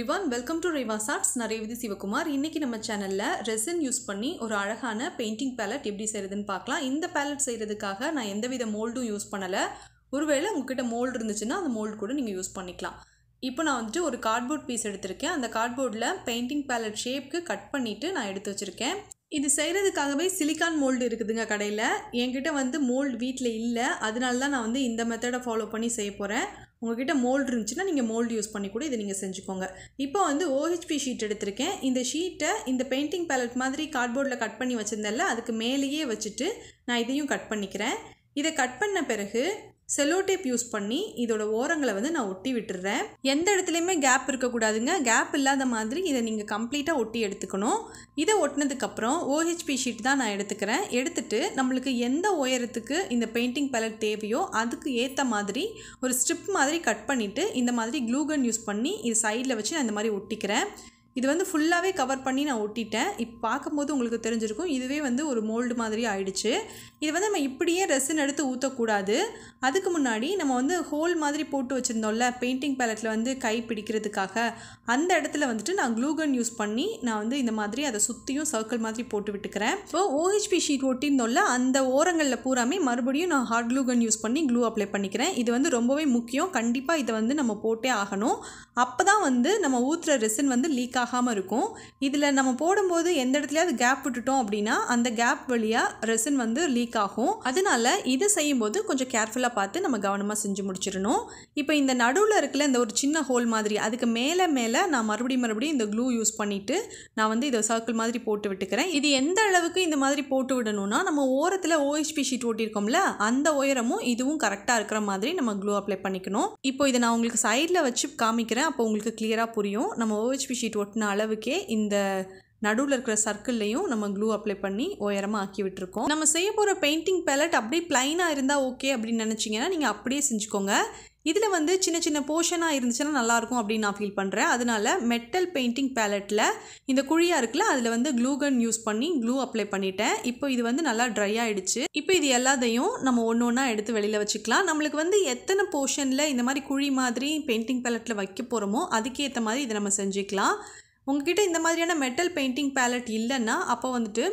everyone welcome to Reva's arts நான் ரேவதி சிவகுமார் இன்றைக்கி நம்ம சேனலில் ரெசின் யூஸ் பண்ணி ஒரு அழகான பெயிண்டிங் பேலட் எப்படி செய்கிறதுன்னு பார்க்கலாம் இந்த பேலட் செய்கிறதுக்காக நான் எந்தவித மோல்டும் யூஸ் பண்ணலை ஒருவேளை உங்ககிட்ட மோல்டு இருந்துச்சுன்னா அந்த மோல்டு கூட நீங்கள் யூஸ் பண்ணிக்கலாம் இப்போ நான் வந்துட்டு ஒரு கார்ட்போர்ட் பீஸ் எடுத்திருக்கேன் அந்த கார்ட்போர்டில் பெயிண்டிங் பேலட் ஷேப்க்கு கட் பண்ணிவிட்டு நான் எடுத்து வச்சுருக்கேன் இது செய்கிறதுக்காகவே சிலிக்கான் மோல்டு இருக்குதுங்க கடையில் என்கிட்ட வந்து மோல்டு வீட்டில் இல்லை அதனால தான் நான் வந்து இந்த மெத்தடை ஃபாலோ பண்ணி செய்ய போகிறேன் உங்ககிட்ட மோல்டு இருந்துச்சுன்னா நீங்கள் மோல்டு யூஸ் பண்ணி கூட இதை நீங்கள் செஞ்சுக்கோங்க இப்போ வந்து ஓஹெச்பி ஷீட் எடுத்திருக்கேன் இந்த ஷீட்டை இந்த பெயிண்டிங் பேலட் மாதிரி கார்ட்போர்டில் கட் பண்ணி வச்சுருந்தேன்ல அதுக்கு மேலேயே வச்சுட்டு நான் இதையும் கட் பண்ணிக்கிறேன் இதை கட் பண்ண பிறகு செல்லோ டேப் யூஸ் பண்ணி இதோட ஓரங்களை வந்து நான் ஒட்டி விட்டுறேன் எந்த இடத்துலையுமே கேப் இருக்கக்கூடாதுங்க கேப் இல்லாத மாதிரி இதை நீங்கள் கம்ப்ளீட்டாக ஒட்டி எடுத்துக்கணும் இதை ஒட்டினதுக்கப்புறம் ஓஹெச்பி ஷீட் தான் நான் எடுத்துக்கிறேன் எடுத்துட்டு நம்மளுக்கு எந்த உயரத்துக்கு இந்த பெயிண்டிங் பேலட் தேவையோ அதுக்கு ஏற்ற மாதிரி ஒரு ஸ்ட்ரிப் மாதிரி கட் பண்ணிவிட்டு இந்த மாதிரி க்ளூகன் யூஸ் பண்ணி இது சைடில் வச்சு நான் இந்த மாதிரி ஒட்டிக்கிறேன் இது வந்து ஃபுல்லாகவே கவர் பண்ணி நான் ஒட்டிட்டேன் இப்போ பார்க்கும்போது உங்களுக்கு தெரிஞ்சிருக்கும் இதுவே வந்து ஒரு மோல்டு மாதிரி ஆயிடுச்சு இது வந்து நம்ம இப்படியே ரெசின் எடுத்து ஊற்றக்கூடாது அதுக்கு முன்னாடி நம்ம வந்து ஹோல் மாதிரி போட்டு வச்சுருந்தோம்ல பெயிண்டிங் பேலட்டில் வந்து கை பிடிக்கிறதுக்காக அந்த இடத்துல வந்துட்டு நான் க்ளூகன் யூஸ் பண்ணி நான் வந்து இந்த மாதிரி அதை சுற்றியும் சர்க்கிள் மாதிரி போட்டு விட்டுக்கிறேன் இப்போ ஓஹெச்பி ஷீட் ஒட்டியிருந்தோம்ல அந்த ஓரங்களில் பூராமே மறுபடியும் நான் ஹார்ட் க்ளூகன் யூஸ் பண்ணி க்ளூ அப்ளை பண்ணிக்கிறேன் இது வந்து ரொம்பவே முக்கியம் கண்டிப்பாக இதை வந்து நம்ம போட்டே ஆகணும் அப்போ தான் வந்து நம்ம ஊற்றுற ரெசின் வந்து லீக் ஆகாமல் இருக்கும் இதில் நம்ம போடும்போது எந்த இடத்துலையாவது கேப் விட்டுட்டோம் அப்படின்னா அந்த கேப் வழியாக ரெசின் வந்து லீக் ஆகும் அதனால இதை செய்யும்போது கொஞ்சம் கேர்ஃபுல்லாக பார்த்து நம்ம கவனமாக செஞ்சு முடிச்சிடணும் இப்போ இந்த நடுவில் இருக்கல இந்த ஒரு சின்ன ஹோல் மாதிரி அதுக்கு மேலே மேலே நான் மறுபடியும் மறுபடியும் இந்த க்ளூ யூஸ் பண்ணிவிட்டு நான் வந்து இதை சர்க்கிள் மாதிரி போட்டு விட்டுக்கிறேன் இது எந்த அளவுக்கு இந்த மாதிரி போட்டு விடணும்னா நம்ம ஓரத்தில் ஓஹெச்பி ஷீட் ஓட்டியிருக்கோம்ல அந்த உயரமும் இதுவும் கரெக்டாக இருக்கிற மாதிரி நம்ம க்ளூ அப்ளை பண்ணிக்கணும் இப்போ இதை நான் உங்களுக்கு சைடில் வச்சு காமிக்கிறேன் அப்போ உங்களுக்கு கிளியராக புரியும் நம்ம ஓஹெச்பி ஷீட் ஒட்டின அளவுக்கே இந்த நடுவில் இருக்கிற சர்க்கிள்லையும் நம்ம க்ளூ அப்ளை பண்ணி உயரமாக ஆக்கி விட்டுருக்கோம் நம்ம செய்ய போகிற பெயிண்டிங் பேலட் அப்படியே ப்ளைனாக இருந்தால் ஓகே அப்படின்னு நினச்சிங்கன்னா நீங்கள் அப்படியே செஞ்சுக்கோங்க இதில் வந்து சின்ன சின்ன போர்ஷனாக இருந்துச்சுன்னா நல்லாயிருக்கும் அப்படின்னு நான் ஃபீல் பண்ணுறேன் அதனால மெட்டல் பெயிண்டிங் பேலட்டில் இந்த குழியாக இருக்குல்ல அதில் வந்து க்ளூகன் யூஸ் பண்ணி க்ளூ அப்ளை பண்ணிட்டேன் இப்போ இது வந்து நல்லா ட்ரை ஆகிடுச்சு இப்போ இது எல்லாத்தையும் நம்ம ஒன்று ஒன்றா எடுத்து வெளியில் வச்சுக்கலாம் நம்மளுக்கு வந்து எத்தனை போர்ஷனில் இந்த மாதிரி குழி மாதிரி பெயிண்டிங் பேலட்டில் வைக்க போகிறோமோ அதுக்கேற்ற மாதிரி இதை நம்ம செஞ்சுக்கலாம் உங்ககிட்ட இந்த மாதிரியான மெட்டல் பெயிண்டிங் பேலட் இல்லைன்னா அப்போ வந்துட்டு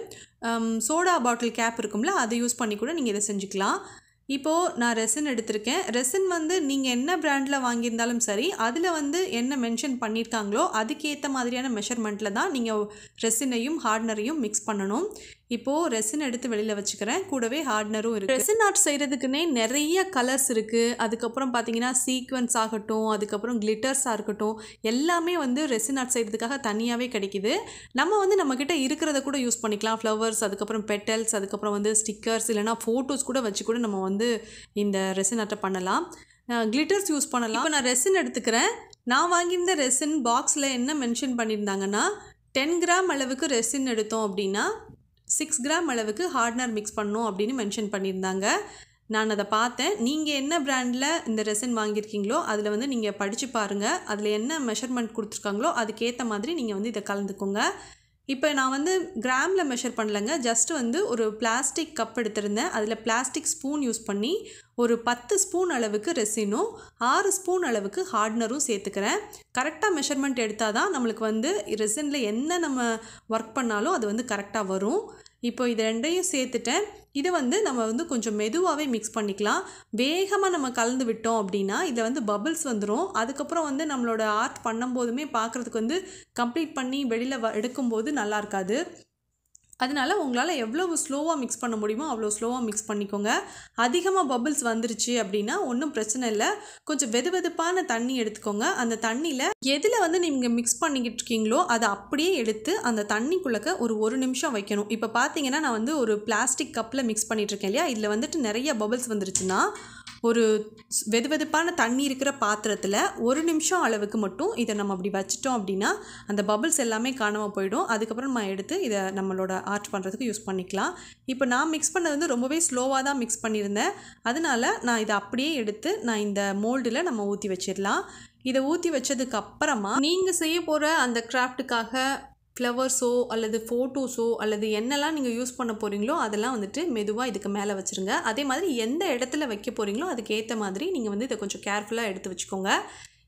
சோடா பாட்டில் கேப் இருக்கும்ல அதை யூஸ் பண்ணி கூட நீங்கள் இதை செஞ்சுக்கலாம் இப்போது நான் ரெசின் எடுத்திருக்கேன் ரெசின் வந்து நீங்கள் என்ன பிராண்டில் வாங்கியிருந்தாலும் சரி அதில் வந்து என்ன மென்ஷன் பண்ணியிருக்காங்களோ அதுக்கேற்ற மாதிரியான மெஷர்மெண்ட்டில் தான் நீங்கள் ரெசினையும் ஹார்ட்னரையும் மிக்ஸ் பண்ணணும் இப்போது ரெசின் எடுத்து வெளியில் வச்சுக்கிறேன் கூடவே ஹார்ட்னரும் இருக்குது ரெசின் ஆர்ட் செய்கிறதுக்குன்னே நிறைய கலர்ஸ் இருக்குது அதுக்கப்புறம் பார்த்தீங்கன்னா சீக்வன்ஸ் ஆகட்டும் அதுக்கப்புறம் கிளிட்டர்ஸாக இருக்கட்டும் எல்லாமே வந்து ரெசின் ஆர்ட் செய்கிறதுக்காக தனியாகவே கிடைக்கிது நம்ம வந்து நம்மக்கிட்ட இருக்கிறத கூட யூஸ் பண்ணிக்கலாம் ஃப்ளவர்ஸ் அதுக்கப்புறம் பெட்டல்ஸ் அதுக்கப்புறம் வந்து ஸ்டிக்கர்ஸ் இல்லைனா ஃபோட்டோஸ் கூட வச்சு கூட நம்ம வந்து இந்த ரெசின் ஆர்ட்டை பண்ணலாம் கிளிட்டர்ஸ் யூஸ் பண்ணலாம் இப்போ நான் ரெசின் எடுத்துக்கிறேன் நான் வாங்கியிருந்த ரெசின் பாக்ஸில் என்ன மென்ஷன் பண்ணியிருந்தாங்கன்னா டென் கிராம் அளவுக்கு ரெசின் எடுத்தோம் அப்படின்னா சிக்ஸ் கிராம் அளவுக்கு ஹார்ட்னர் மிக்ஸ் பண்ணோம் அப்படின்னு மென்ஷன் பண்ணியிருந்தாங்க நான் அதை பார்த்தேன் நீங்கள் என்ன பிராண்டில் இந்த ரெசின் வாங்கியிருக்கீங்களோ அதில் வந்து நீங்கள் படித்து பாருங்கள் அதில் என்ன மெஷர்மெண்ட் கொடுத்துருக்காங்களோ அதுக்கேற்ற மாதிரி நீங்கள் வந்து இதை கலந்துக்கோங்க இப்போ நான் வந்து கிராமில் மெஷர் பண்ணலைங்க ஜஸ்ட் வந்து ஒரு பிளாஸ்டிக் கப் எடுத்திருந்தேன் அதில் பிளாஸ்டிக் ஸ்பூன் யூஸ் பண்ணி ஒரு பத்து ஸ்பூன் அளவுக்கு ரெசினும் ஆறு ஸ்பூன் அளவுக்கு ஹார்ட்னரும் சேர்த்துக்கிறேன் கரெக்டாக மெஷர்மெண்ட் எடுத்தால் தான் நம்மளுக்கு வந்து ரெசினில் என்ன நம்ம ஒர்க் பண்ணாலும் அது வந்து கரெக்டாக வரும் இப்போ இது ரெண்டையும் சேர்த்துட்டேன் இதை வந்து நம்ம வந்து கொஞ்சம் மெதுவாகவே மிக்ஸ் பண்ணிக்கலாம் வேகமாக நம்ம கலந்து விட்டோம் அப்படின்னா இதில் வந்து பபிள்ஸ் வந்துடும் அதுக்கப்புறம் வந்து நம்மளோட ஆர்ட் பண்ணும்போதுமே பார்க்குறதுக்கு வந்து கம்ப்ளீட் பண்ணி வெளியில் வ எடுக்கும்போது நல்லா இருக்காது அதனால் உங்களால் எவ்வளவு ஸ்லோவாக மிக்ஸ் பண்ண முடியுமோ அவ்வளோ ஸ்லோவாக மிக்ஸ் பண்ணிக்கோங்க அதிகமாக பபிள்ஸ் வந்துருச்சு அப்படின்னா ஒன்றும் பிரச்சனை இல்லை கொஞ்சம் வெது வெதுப்பான தண்ணி எடுத்துக்கோங்க அந்த தண்ணியில் எதில் வந்து நீங்கள் மிக்ஸ் பண்ணிக்கிட்டு இருக்கீங்களோ அதை அப்படியே எடுத்து அந்த தண்ணிக்குள்ளக்க ஒரு ஒரு நிமிஷம் வைக்கணும் இப்போ பார்த்தீங்கன்னா நான் வந்து ஒரு பிளாஸ்டிக் கப்பில் மிக்ஸ் பண்ணிகிட்ருக்கேன் இல்லையா இதில் வந்துட்டு நிறைய பபிள்ஸ் வந்துருச்சுன்னா ஒரு வெது வெதுப்பான தண்ணி இருக்கிற பாத்திரத்தில் ஒரு நிமிஷம் அளவுக்கு மட்டும் இதை நம்ம அப்படி வச்சிட்டோம் அப்படின்னா அந்த பபிள்ஸ் எல்லாமே காணாமல் போயிடும் அதுக்கப்புறம் நம்ம எடுத்து இதை நம்மளோட ஆர்ட் பண்ணுறதுக்கு யூஸ் பண்ணிக்கலாம் இப்போ நான் மிக்ஸ் பண்ணது வந்து ரொம்பவே ஸ்லோவாக தான் மிக்ஸ் பண்ணியிருந்தேன் அதனால நான் இதை அப்படியே எடுத்து நான் இந்த மோல்டில் நம்ம ஊற்றி வச்சிடலாம் இதை ஊற்றி வச்சதுக்கு அப்புறமா நீங்கள் செய்ய போகிற அந்த கிராஃப்ட்டுக்காக ஃப்ளவர்ஸோ அல்லது ஃபோட்டோஸோ அல்லது என்னெல்லாம் நீங்கள் யூஸ் பண்ண போகிறீங்களோ அதெல்லாம் வந்துட்டு மெதுவாக இதுக்கு மேலே வச்சுருங்க அதே மாதிரி எந்த இடத்துல வைக்க போகிறீங்களோ அதுக்கு ஏற்ற மாதிரி நீங்கள் வந்து இதை கொஞ்சம் கேர்ஃபுல்லாக எடுத்து வச்சுக்கோங்க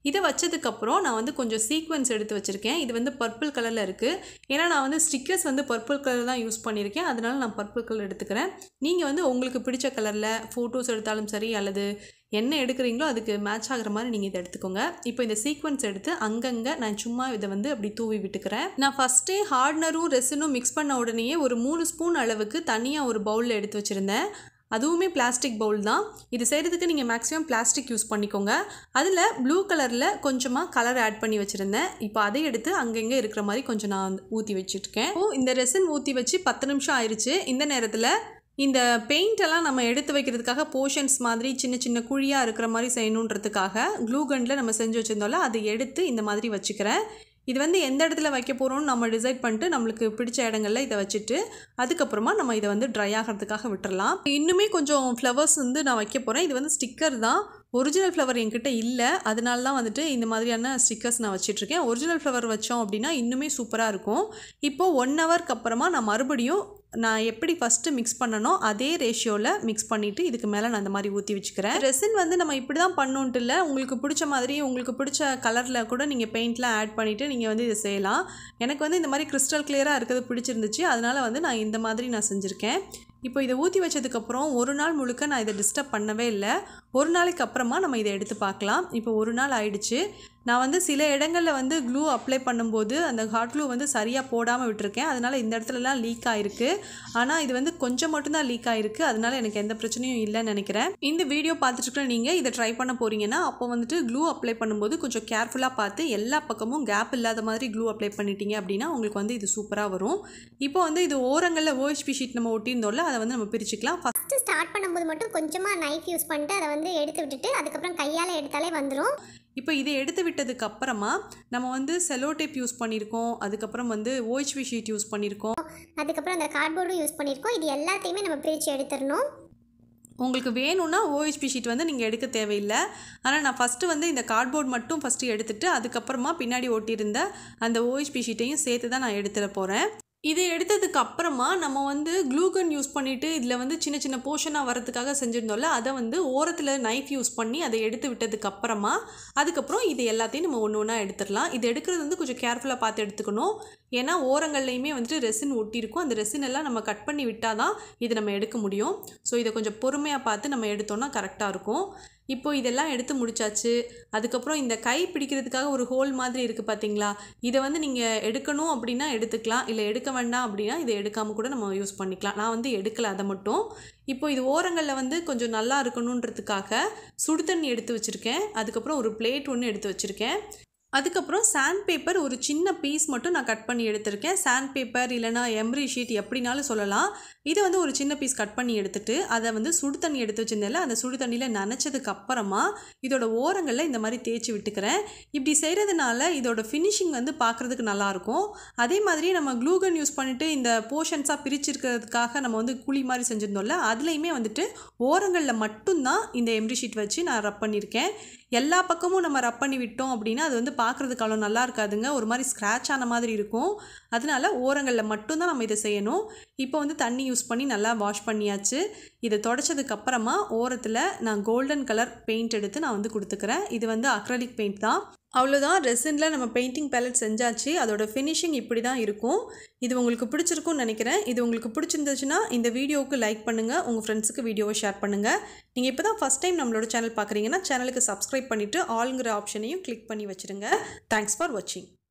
இதை வச்சதுக்கப்புறம் நான் வந்து கொஞ்சம் சீக்வன்ஸ் எடுத்து வச்சுருக்கேன் இது வந்து பர்பிள் கலரில் இருக்குது ஏன்னா நான் வந்து ஸ்டிக்கர்ஸ் வந்து பர்பிள் கலர் தான் யூஸ் பண்ணியிருக்கேன் அதனால நான் பர்பிள் கலர் எடுத்துக்கிறேன் நீங்கள் வந்து உங்களுக்கு பிடிச்ச கலரில் ஃபோட்டோஸ் எடுத்தாலும் சரி அல்லது என்ன எடுக்கிறீங்களோ அதுக்கு மேட்ச் ஆகிற மாதிரி நீங்கள் இதை எடுத்துக்கோங்க இப்போ இந்த சீக்வன்ஸ் எடுத்து அங்கங்கே நான் சும்மா இதை வந்து அப்படி தூவி விட்டுக்கிறேன் நான் ஃபஸ்ட்டே ஹார்ட்னரும் ரெசினும் மிக்ஸ் பண்ண உடனேயே ஒரு மூணு ஸ்பூன் அளவுக்கு தனியாக ஒரு பவுலில் எடுத்து வச்சுருந்தேன் அதுவுமே பிளாஸ்டிக் பவுல் தான் இது செய்கிறதுக்கு நீங்கள் மேக்ஸிமம் பிளாஸ்டிக் யூஸ் பண்ணிக்கோங்க அதில் ப்ளூ கலரில் கொஞ்சமாக கலர் ஆட் பண்ணி வச்சுருந்தேன் இப்போ அதை எடுத்து அங்கங்கே இருக்கிற மாதிரி கொஞ்சம் நான் ஊற்றி வச்சுருக்கேன் ஓ இந்த ரெசன் ஊற்றி வச்சு பத்து நிமிஷம் ஆயிடுச்சு இந்த நேரத்தில் இந்த பெயிண்ட் எல்லாம் நம்ம எடுத்து வைக்கிறதுக்காக போர்ஷன்ஸ் மாதிரி சின்ன சின்ன குழியாக இருக்கிற மாதிரி செய்யணுன்றதுக்காக க்ளூ கன்ல நம்ம செஞ்சு வச்சுருந்தோம்ல அதை எடுத்து இந்த மாதிரி வச்சுக்கிறேன் இது வந்து எந்த இடத்துல வைக்க போகிறோம்னு நம்ம டிசைட் பண்ணிட்டு நம்மளுக்கு பிடிச்ச இடங்கள்ல இதை வச்சுட்டு அதுக்கப்புறமா நம்ம இதை வந்து ட்ரை ஆகிறதுக்காக விட்டுறலாம் இன்னுமே கொஞ்சம் ஃப்ளவர்ஸ் வந்து நான் வைக்க போகிறேன் இது வந்து ஸ்டிக்கர் தான் ஒரிஜினல் ஃப்ளவர் என்கிட்ட இல்லை அதனால தான் வந்துட்டு இந்த மாதிரியான ஸ்டிக்கர்ஸ் நான் வச்சிட்ருக்கேன் ஒரிஜினல் ஃப்ளவர் வச்சோம் அப்படின்னா இன்னுமே சூப்பராக இருக்கும் இப்போது ஒன் ஹவருக்கு அப்புறமா நான் மறுபடியும் நான் எப்படி ஃபஸ்ட்டு மிக்ஸ் பண்ணனோ அதே ரேஷியோவில் மிக்ஸ் பண்ணிவிட்டு இதுக்கு மேலே நான் அந்த மாதிரி ஊற்றி வச்சுக்கிறேன் ரெசின் வந்து நம்ம இப்படி தான் பண்ணோன்ட்டு இல்லை உங்களுக்கு பிடிச்ச மாதிரி உங்களுக்கு பிடிச்ச கலரில் கூட நீங்கள் பெயிண்ட்லாம் ஆட் பண்ணிவிட்டு நீங்கள் வந்து இதை செய்யலாம் எனக்கு வந்து இந்த மாதிரி கிறிஸ்டல் கிளியராக இருக்கிறது பிடிச்சிருந்துச்சு அதனால் வந்து நான் இந்த மாதிரி நான் செஞ்சுருக்கேன் இப்போ இதை ஊற்றி வச்சதுக்கப்புறம் ஒரு நாள் முழுக்க நான் இதை டிஸ்டர்ப் பண்ணவே இல்லை ஒரு நாளைக்கு அப்புறமா நம்ம இதை எடுத்து பார்க்கலாம் இப்போ ஒரு நாள் ஆயிடுச்சு நான் வந்து சில இடங்களில் வந்து க்ளூ அப்ளை பண்ணும்போது அந்த ஹாட் க்ளூ வந்து சரியாக போடாமல் விட்டுருக்கேன் அதனால் இந்த இடத்துலலாம் லீக் ஆகிருக்கு ஆனால் இது வந்து கொஞ்சம் மட்டும்தான் லீக் ஆகிருக்கு அதனால் எனக்கு எந்த பிரச்சனையும் இல்லைன்னு நினைக்கிறேன் இந்த வீடியோ பார்த்துட்டு நீங்கள் இதை ட்ரை பண்ண போகிறீங்கன்னா அப்போ வந்துட்டு க்ளூ அப்ளை பண்ணும்போது கொஞ்சம் கேர்ஃபுல்லாக பார்த்து எல்லா பக்கமும் கேப் இல்லாத மாதிரி க்ளூ அப்ளை பண்ணிட்டீங்க அப்படின்னா உங்களுக்கு வந்து இது சூப்பராக வரும் இப்போ வந்து இது ஓரங்களில் ஓஹெச்பி ஷீட் நம்ம ஒட்டியிருந்தோம்ல அதை வந்து நம்ம பிரிச்சுக்கலாம் ஃபஸ்ட்டு ஸ்டார்ட் பண்ணும்போது மட்டும் கொஞ்சமாக நைஃப் யூஸ் பண்ணிட்டு அதை வந்து எடுத்து விட்டுட்டு அதுக்கப்புறம் கையால் எடுத்தாலே வந்துடும் இப்போ இதை எடுத்து விட்டதுக்கு அப்புறமா நம்ம வந்து செலோ டேப் யூஸ் பண்ணியிருக்கோம் அதுக்கப்புறம் வந்து ஓஹெச்பி ஷீட் யூஸ் பண்ணியிருக்கோம் அதுக்கப்புறம் அந்த கார்ட்போர்டும் யூஸ் பண்ணியிருக்கோம் இது எல்லாத்தையுமே நம்ம பிரித்து எடுத்துடணும் உங்களுக்கு வேணும்னா ஓஹெச்பி ஷீட் வந்து நீங்கள் எடுக்க தேவையில்லை ஆனால் நான் ஃபஸ்ட்டு வந்து இந்த கார்ட்போர்ட் மட்டும் ஃபஸ்ட்டு எடுத்துட்டு அதுக்கப்புறமா பின்னாடி ஒட்டியிருந்த அந்த ஓஹெச்பி ஷீட்டையும் சேர்த்து தான் நான் எடுத்துட போகிறேன் இதை எடுத்ததுக்கு அப்புறமா நம்ம வந்து க்ளூகன் யூஸ் பண்ணிவிட்டு இதில் வந்து சின்ன சின்ன போர்ஷனாக வரதுக்காக செஞ்சுருந்தோம்ல அதை வந்து ஓரத்தில் நைஃப் யூஸ் பண்ணி அதை எடுத்து விட்டதுக்கு அப்புறமா அதுக்கப்புறம் இது எல்லாத்தையும் நம்ம ஒன்று ஒன்றா எடுத்துடலாம் இது எடுக்கிறது வந்து கொஞ்சம் கேர்ஃபுல்லாக பார்த்து எடுத்துக்கணும் ஏன்னா ஓரங்கள்லையுமே வந்துட்டு ரெசின் ஒட்டியிருக்கும் அந்த ரெசின் எல்லாம் நம்ம கட் பண்ணி விட்டால் தான் இது நம்ம எடுக்க முடியும் ஸோ இதை கொஞ்சம் பொறுமையாக பார்த்து நம்ம எடுத்தோம்னா கரெக்டாக இருக்கும் இப்போ இதெல்லாம் எடுத்து முடிச்சாச்சு அதுக்கப்புறம் இந்த கை பிடிக்கிறதுக்காக ஒரு ஹோல் மாதிரி இருக்குது பார்த்தீங்களா இதை வந்து நீங்கள் எடுக்கணும் அப்படின்னா எடுத்துக்கலாம் இல்லை எடுக்க வேண்டாம் அப்படின்னா இதை எடுக்காமல் கூட நம்ம யூஸ் பண்ணிக்கலாம் நான் வந்து எடுக்கலை அதை மட்டும் இப்போ இது ஓரங்களில் வந்து கொஞ்சம் நல்லா இருக்கணுன்றதுக்காக சுடு தண்ணி எடுத்து வச்சுருக்கேன் அதுக்கப்புறம் ஒரு பிளேட் ஒன்று எடுத்து வச்சுருக்கேன் அதுக்கப்புறம் சாண்ட் பேப்பர் ஒரு சின்ன பீஸ் மட்டும் நான் கட் பண்ணி எடுத்திருக்கேன் சாண்ட் பேப்பர் இல்லைனா எம்ரி ஷீட் எப்படினாலும் சொல்லலாம் இதை வந்து ஒரு சின்ன பீஸ் கட் பண்ணி எடுத்துட்டு அதை வந்து சுடு தண்ணி எடுத்து வச்சிருந்தேன்ல அந்த சுடு தண்ணியில் நனைச்சதுக்கு அப்புறமா இதோட ஓரங்களில் இந்த மாதிரி தேய்ச்சி விட்டுக்கிறேன் இப்படி செய்கிறதுனால இதோட ஃபினிஷிங் வந்து பார்க்குறதுக்கு நல்லாயிருக்கும் அதே மாதிரி நம்ம க்ளூகன் யூஸ் பண்ணிவிட்டு இந்த போர்ஷன்ஸாக பிரிச்சிருக்கிறதுக்காக நம்ம வந்து குழி மாதிரி செஞ்சுருந்தோம்ல அதுலேயுமே வந்துட்டு ஓரங்களில் மட்டும்தான் இந்த எம்ரி ஷீட் வச்சு நான் ரப் பண்ணியிருக்கேன் எல்லா பக்கமும் நம்ம ரப் பண்ணி விட்டோம் அப்படின்னா அது வந்து பார்க்குறதுக்கு அவ்வளோ நல்லா இருக்காதுங்க ஒரு மாதிரி ஸ்க்ராட்ச் ஆன மாதிரி இருக்கும் அதனால ஓரங்களில் மட்டும்தான் நம்ம இதை செய்யணும் இப்போ வந்து தண்ணி யூஸ் பண்ணி நல்லா வாஷ் பண்ணியாச்சு இதை தொடச்சதுக்கு அப்புறமா ஓரத்தில் நான் கோல்டன் கலர் பெயிண்ட் எடுத்து நான் வந்து கொடுத்துக்கிறேன் இது வந்து அக்ரலிக் பெயிண்ட் தான் அவ்வளோதான் ரெசினில் நம்ம பெயிண்டிங் பேலட் செஞ்சாச்சு அதோட ஃபினிஷிங் இப்படி தான் இருக்கும் இது உங்களுக்கு பிடிச்சிருக்கும்னு நினைக்கிறேன் இது உங்களுக்கு பிடிச்சிருந்துச்சுன்னா இந்த வீடியோவுக்கு லைக் பண்ணுங்கள் உங்கள் ஃப்ரெண்ட்ஸுக்கு வீடியோவை ஷேர் பண்ணுங்கள் நீங்கள் இப்போ தான் ஃபஸ்ட் டைம் நம்மளோட சேனல் பார்க்குறீங்கன்னா சேனலுக்கு சப்ஸ்கிரைப் பண்ணிவிட்டு ஆளுங்கிற ஆப்ஷனையும் கிளிக் பண்ணி வச்சுருங்க தேங்க்ஸ் ஃபார் வாட்சிங்